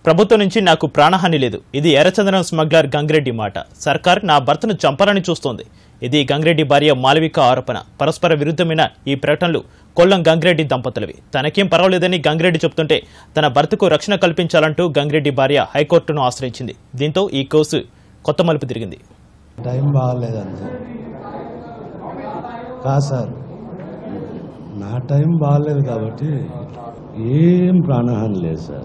ప్రభుత్వం నుంచి నాకు ప్రాణహాని లేదు ఇది ఎర్రచందనం స్మగ్లర్ గంగిరెడ్డి మాట సర్కార్ నా భర్తను చంపాలని చూస్తోంది ఇది గంగిరెడ్డి భార్య మాలవిక ఆరోపణ పరస్పర విరుద్ధమైన ఈ ప్రకటనలు కొల్లం గంగిరెడ్డి దంపతులవి తనకేం పర్వాలేదని గంగిరెడ్డి చెబుతుంటే తన భర్తకు రక్షణ కల్పించాలంటూ గంగిరెడ్డి భార్య హైకోర్టును ఆశ్రయించింది దీంతో ఈ కేసు కొత్త మలుపు తిరిగింది టైం బాగాలేదంతే కాదు సార్ నా టైం బాగాలేదు కాబట్టి ఏం ప్రాణహాని లేదు సార్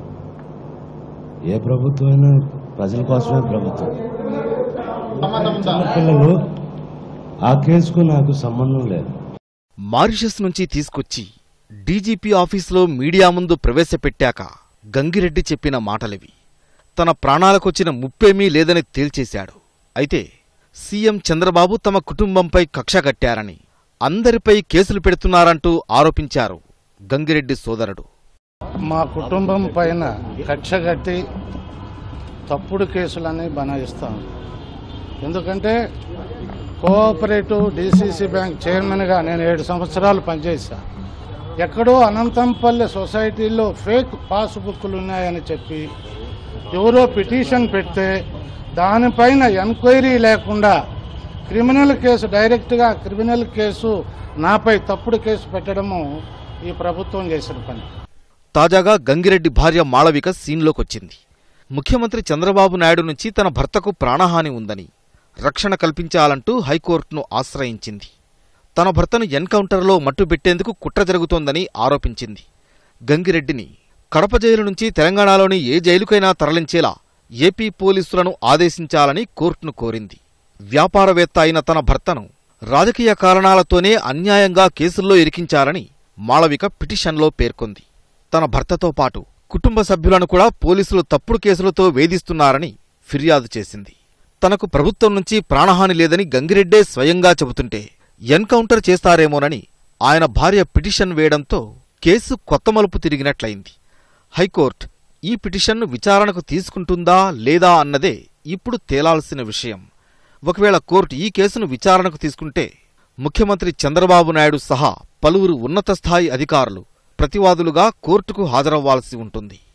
ఏ ప్రభుత్వం అయినా ప్రజల కోసమే ప్రభుత్వం చిన్నపిల్లలు ఆ కేసుకు నాకు సంబంధం లేదు మారిషస్ నుంచి తీసుకొచ్చి డీజీపీ ఆఫీసులో మీడియా ముందు ప్రవేశపెట్టాక గంగిరెడ్డి చెప్పిన మాటలివి తన ప్రాణాలకొచ్చిన ముప్పేమీ లేదని తేల్చేశాడు అయితే సీఎం చంద్రబాబు తమ కుటుంబంపై కక్ష కట్టారని అందరిపై కేసులు పెడుతున్నారంటూ ఆరోపించారు గంగిరెడ్డి సోదరుడు మా కుటుంబం పైన కక్ష కట్టి తప్పుడు కేసులని బనాయిస్తాం ఎందుకంటే కోఆపరేటివ్ డిసిసి బ్యాంక్ చైర్మన్గా నేను ఏడు సంవత్సరాలు పనిచేశా ఎక్కడో అనంతంపల్లి సొసైటీలో ఫేక్ పాస్బుక్లు ఉన్నాయని చెప్పి ఎవరో పిటిషన్ పెడితే దానిపైన ఎంక్వైరీ లేకుండా క్రిమినల్ కేసు డైరెక్ట్గా క్రిమినల్ కేసు నాపై తప్పుడు కేసు పెట్టడము ఈ ప్రభుత్వం చేసిన పని తాజాగా గంగిరెడ్డి భార్య మాళవిక సీన్లోకొచ్చింది ముఖ్యమంత్రి చంద్రబాబు నాయుడు నుంచి తన భర్తకు ప్రాణహాని ఉందని రక్షణ కల్పించాలంటూ హైకోర్టును ఆశ్రయించింది తన భర్తను ఎన్కౌంటర్లో మట్టుబెట్టేందుకు కుట్ర జరుగుతోందని ఆరోపించింది గంగిరెడ్డిని కడప జైలు నుంచి తెలంగాణలోని ఏ జైలుకైనా తరలించేలా ఏపీ పోలీసులను ఆదేశించాలని కోర్టును కోరింది వ్యాపారవేత్త అయిన తన భర్తను రాజకీయ కారణాలతోనే అన్యాయంగా కేసుల్లో ఇరికించారని మాళవిక పిటిషన్లో పేర్కొంది తన భర్తతో పాటు కుటుంబ సభ్యులను కూడా పోలీసులు తప్పుడు కేసులతో వేధిస్తున్నారని ఫిర్యాదు చేసింది తనకు ప్రభుత్వం నుంచి ప్రాణహాని లేదని గంగిరెడ్డే స్వయంగా చెబుతుంటే ఎన్కౌంటర్ చేస్తారేమోనని ఆయన భార్య పిటిషన్ వేయడంతో కేసు కొత్త మలుపు తిరిగినట్లయింది హైకోర్టు ఈ పిటిషన్ను విచారణకు తీసుకుంటుందా లేదా అన్నదే ఇప్పుడు తేలాల్సిన విషయం ఒకవేళ కోర్టు ఈ కేసును విచారణకు తీసుకుంటే ముఖ్యమంత్రి చంద్రబాబు నాయుడు సహా పలువురు ఉన్నత స్థాయి అధికారులు ప్రతివాదులుగా కోర్టుకు హాజరవ్వాల్సి ఉంటుంది